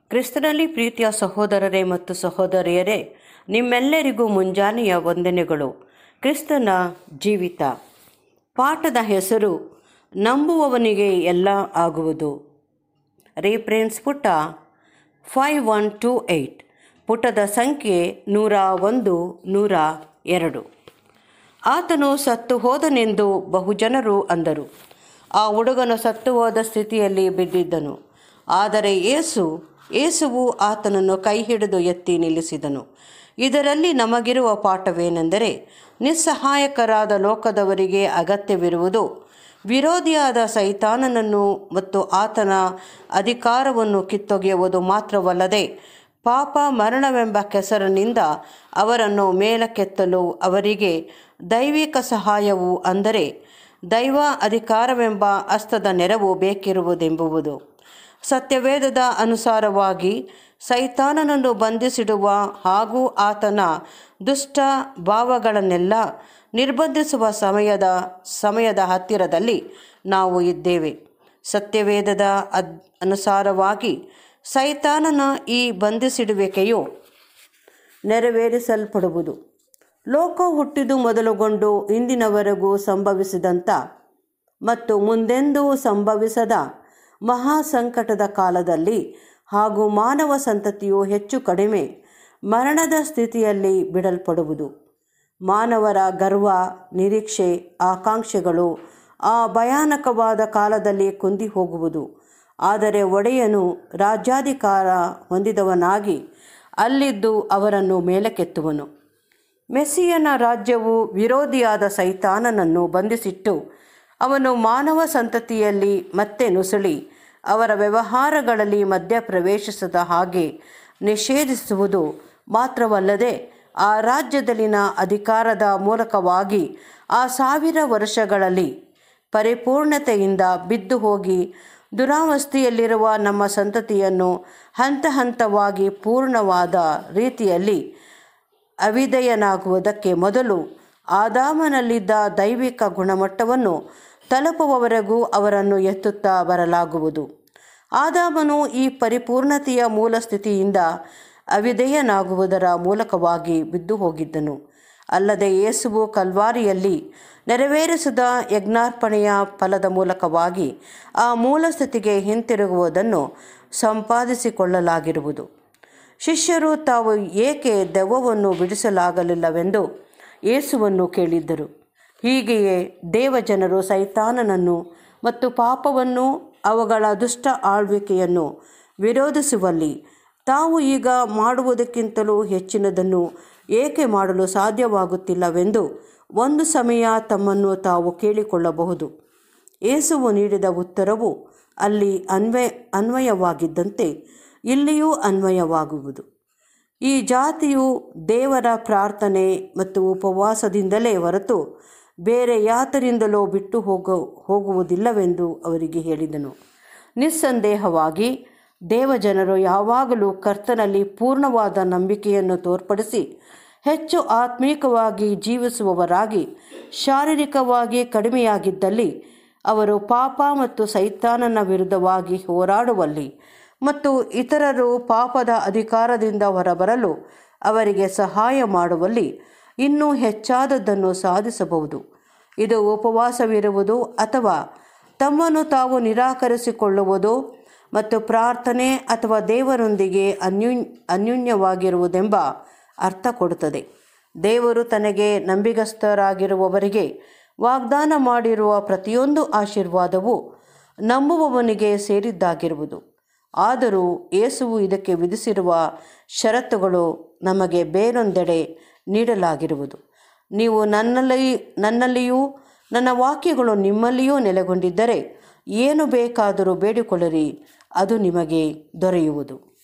ಕ್ರಿಸ್ತನಲ್ಲಿ ಪ್ರೀತಿಯ ಸಹೋದರರೇ ಮತ್ತು ಸಹೋದರಿಯರೇ ನಿಮ್ಮೆಲ್ಲರಿಗೂ ಮುಂಜಾನೆಯ ವಂದನೆಗಳು ಕ್ರಿಸ್ತನ ಜೀವಿತ ಪಾಠದ ಹೆಸರು ನಂಬುವವನಿಗೆ ಎಲ್ಲ ಆಗುವುದು ರೇಫ್ರೆನ್ಸ್ ಪುಟ ಫೈವ್ ಒನ್ ಟೂ ಏಯ್ಟ್ ಪುಟದ ಸಂಖ್ಯೆ ನೂರ ಒಂದು ನೂರ ಎರಡು ಆತನು ಸತ್ತು ಹೋದನೆಂದು ಬಹುಜನರು ಅಂದರು ಆ ಹುಡುಗನು ಸತ್ತು ಹೋದ ಸ್ಥಿತಿಯಲ್ಲಿ ಬಿದ್ದಿದ್ದನು ಆದರೆ ಏಸು ಏಸುವು ಆತನನ್ನು ಕೈ ಹಿಡಿದು ಎತ್ತಿ ನಿಲ್ಲಿಸಿದನು ಇದರಲ್ಲಿ ನಮಗಿರುವ ಪಾಠವೇನೆಂದರೆ ನಿಸ್ಸಹಾಯಕರಾದ ಲೋಕದವರಿಗೆ ಅಗತ್ಯವಿರುವುದು ವಿರೋಧಿಯಾದ ಸೈತಾನನನ್ನು ಮತ್ತು ಆತನ ಅಧಿಕಾರವನ್ನು ಕಿತ್ತೊಗೆಯುವುದು ಮಾತ್ರವಲ್ಲದೆ ಪಾಪ ಮರಣವೆಂಬ ಕೆಸರಿನಿಂದ ಅವರನ್ನು ಮೇಲಕ್ಕೆತ್ತಲು ಅವರಿಗೆ ದೈವಿಕ ಸಹಾಯವು ಅಂದರೆ ದೈವ ಅಧಿಕಾರವೆಂಬ ಹಸ್ತದ ನೆರವು ಬೇಕಿರುವುದೆಂಬುವುದು ಸತ್ಯವೇದದ ಅನುಸಾರವಾಗಿ ಸೈತಾನನನ್ನು ಬಂಧಿಸಿಡುವ ಹಾಗೂ ಆತನ ದುಷ್ಟ ಭಾವಗಳನ್ನೆಲ್ಲ ನಿರ್ಬಂಧಿಸುವ ಸಮಯದ ಸಮಯದ ಹತ್ತಿರದಲ್ಲಿ ನಾವು ಇದ್ದೇವೆ ಸತ್ಯವೇದದ ಅದ್ ಅನುಸಾರವಾಗಿ ಸೈತಾನನ ಈ ಬಂಧಿಸಿಡುವಿಕೆಯು ನೆರವೇರಿಸಲ್ಪಡುವುದು ಲೋಕ ಹುಟ್ಟಿದು ಮೊದಲುಗೊಂಡು ಇಂದಿನವರೆಗೂ ಸಂಭವಿಸಿದಂಥ ಮತ್ತು ಮುಂದೆಂದೂ ಸಂಭವಿಸದ ಮಹಾ ಸಂಕಟದ ಕಾಲದಲ್ಲಿ ಹಾಗೂ ಮಾನವ ಸಂತತಿಯು ಹೆಚ್ಚು ಕಡಿಮೆ ಮರಣದ ಸ್ಥಿತಿಯಲ್ಲಿ ಬಿಡಲ್ಪಡುವುದು ಮಾನವರ ಗರ್ವ ನಿರೀಕ್ಷೆ ಆಕಾಂಕ್ಷೆಗಳು ಆ ಭಯಾನಕವಾದ ಕಾಲದಲ್ಲಿ ಕುಂದಿ ಹೋಗುವುದು ಆದರೆ ಒಡೆಯನು ರಾಜ್ಯಾಧಿಕಾರ ಹೊಂದಿದವನಾಗಿ ಅಲ್ಲಿದ್ದು ಅವರನ್ನು ಮೇಲಕ್ಕೆತ್ತುವನು ಮೆಸ್ಸಿಯನ ರಾಜ್ಯವು ವಿರೋಧಿಯಾದ ಸೈತಾನನನ್ನು ಬಂಧಿಸಿಟ್ಟು ಅವನು ಮಾನವ ಸಂತತಿಯಲ್ಲಿ ಮತ್ತೆ ನುಸುಳಿ ಅವರ ವ್ಯವಹಾರಗಳಲ್ಲಿ ಮಧ್ಯ ಪ್ರವೇಶಿಸದ ಹಾಗೆ ನಿಷೇಧಿಸುವುದು ಮಾತ್ರವಲ್ಲದೆ ಆ ರಾಜ್ಯದಲ್ಲಿನ ಅಧಿಕಾರದ ಮೂಲಕವಾಗಿ ಆ ಸಾವಿರ ವರ್ಷಗಳಲ್ಲಿ ಪರಿಪೂರ್ಣತೆಯಿಂದ ಬಿದ್ದು ಹೋಗಿ ದುರಾವಸ್ಥೆಯಲ್ಲಿರುವ ನಮ್ಮ ಸಂತತಿಯನ್ನು ಹಂತ ಹಂತವಾಗಿ ಪೂರ್ಣವಾದ ರೀತಿಯಲ್ಲಿ ಅವಿಧೇಯನಾಗುವುದಕ್ಕೆ ಮೊದಲು ಆದಾಮನಲ್ಲಿದ್ದ ದೈವಿಕ ಗುಣಮಟ್ಟವನ್ನು ತಲುಪುವವರೆಗೂ ಅವರನ್ನು ಎತ್ತುತ್ತಾ ಬರಲಾಗುವುದು ಆದಾಮನು ಈ ಪರಿಪೂರ್ಣತೆಯ ಮೂಲ ಸ್ಥಿತಿಯಿಂದ ಅವಿಧೇಯನಾಗುವುದರ ಮೂಲಕವಾಗಿ ಬಿದ್ದು ಹೋಗಿದ್ದನು ಅಲ್ಲದೆ ಯೇಸುವು ಕಲ್ವಾರಿಯಲ್ಲಿ ನೆರವೇರಿಸಿದ ಯಜ್ಞಾರ್ಪಣೆಯ ಫಲದ ಮೂಲಕವಾಗಿ ಆ ಮೂಲ ಸ್ಥಿತಿಗೆ ಹಿಂತಿರುಗುವುದನ್ನು ಸಂಪಾದಿಸಿಕೊಳ್ಳಲಾಗಿರುವುದು ಶಿಷ್ಯರು ತಾವು ಏಕೆ ದೆವ್ವವನ್ನು ಬಿಡಿಸಲಾಗಲಿಲ್ಲವೆಂದು ಯೇಸುವನ್ನು ಕೇಳಿದ್ದರು ಹೀಗೆಯೇ ದೇವಜನರು ಸೈತಾನನನ್ನು ಮತ್ತು ಪಾಪವನ್ನು ಅವುಗಳ ದುಷ್ಟ ಆಳ್ವಿಕೆಯನ್ನು ವಿರೋಧಿಸುವಲ್ಲಿ ತಾವು ಈಗ ಮಾಡುವುದಕ್ಕಿಂತಲೂ ಹೆಚ್ಚಿನದನ್ನು ಏಕೆ ಮಾಡಲು ಸಾಧ್ಯವಾಗುತ್ತಿಲ್ಲವೆಂದು ಒಂದು ಸಮಯ ತಮ್ಮನ್ನು ತಾವು ಕೇಳಿಕೊಳ್ಳಬಹುದು ಯೇಸುವು ನೀಡಿದ ಉತ್ತರವು ಅಲ್ಲಿ ಅನ್ವಯ ಅನ್ವಯವಾಗಿದ್ದಂತೆ ಇಲ್ಲಿಯೂ ಅನ್ವಯವಾಗುವುದು ಈ ಜಾತಿಯು ದೇವರ ಪ್ರಾರ್ಥನೆ ಮತ್ತು ಉಪವಾಸದಿಂದಲೇ ಹೊರತು ಬೇರೆ ಯಾತರಿಂದಲೋ ಬಿಟ್ಟು ಹೋಗೋ ಹೋಗುವುದಿಲ್ಲವೆಂದು ಅವರಿಗೆ ಹೇಳಿದನು ನಿಸ್ಸಂದೇಹವಾಗಿ ದೇವಜನರು ಯಾವಾಗಲೂ ಕರ್ತನಲ್ಲಿ ಪೂರ್ಣವಾದ ನಂಬಿಕೆಯನ್ನು ತೋರ್ಪಡಿಸಿ ಹೆಚ್ಚು ಆತ್ಮೀಕವಾಗಿ ಜೀವಿಸುವವರಾಗಿ ಶಾರೀರಿಕವಾಗಿ ಕಡಿಮೆಯಾಗಿದ್ದಲ್ಲಿ ಅವರು ಪಾಪ ಮತ್ತು ಸೈತಾನನ ವಿರುದ್ಧವಾಗಿ ಹೋರಾಡುವಲ್ಲಿ ಮತ್ತು ಇತರರು ಪಾಪದ ಅಧಿಕಾರದಿಂದ ಹೊರಬರಲು ಅವರಿಗೆ ಸಹಾಯ ಮಾಡುವಲ್ಲಿ ಇನ್ನೂ ಹೆಚ್ಚಾದದ್ದನ್ನು ಸಾಧಿಸಬಹುದು ಇದು ಉಪವಾಸವಿರುವುದು ಅಥವಾ ತಮ್ಮನ್ನು ತಾವು ನಿರಾಕರಿಸಿಕೊಳ್ಳುವುದು ಮತ್ತು ಪ್ರಾರ್ಥನೆ ಅಥವಾ ದೇವರೊಂದಿಗೆ ಅನ್ಯೂ ಅನ್ಯೂನ್ಯವಾಗಿರುವುದೆಂಬ ಅರ್ಥ ಕೊಡುತ್ತದೆ ದೇವರು ತನಗೆ ನಂಬಿಗಸ್ತರಾಗಿರುವವರಿಗೆ ವಾಗ್ದಾನ ಮಾಡಿರುವ ಪ್ರತಿಯೊಂದು ಆಶೀರ್ವಾದವು ನಂಬುವವನಿಗೆ ಸೇರಿದ್ದಾಗಿರುವುದು ಆದರೂ ಯೇಸುವು ಇದಕ್ಕೆ ವಿಧಿಸಿರುವ ಷರತ್ತುಗಳು ನಮಗೆ ಬೇರೊಂದೆಡೆ ನೀಡಲಾಗಿರುವುದು ನೀವು ನನ್ನಲ್ಲಿ ನನ್ನಲ್ಲಿಯೂ ನನ್ನ ವಾಕ್ಯಗಳು ನಿಮ್ಮಲ್ಲಿಯೂ ನೆಲೆಗೊಂಡಿದ್ದರೆ ಏನು ಬೇಕಾದರೂ ಬೇಡಿಕೊಳ್ಳಿರಿ ಅದು ನಿಮಗೆ ದೊರೆಯುವುದು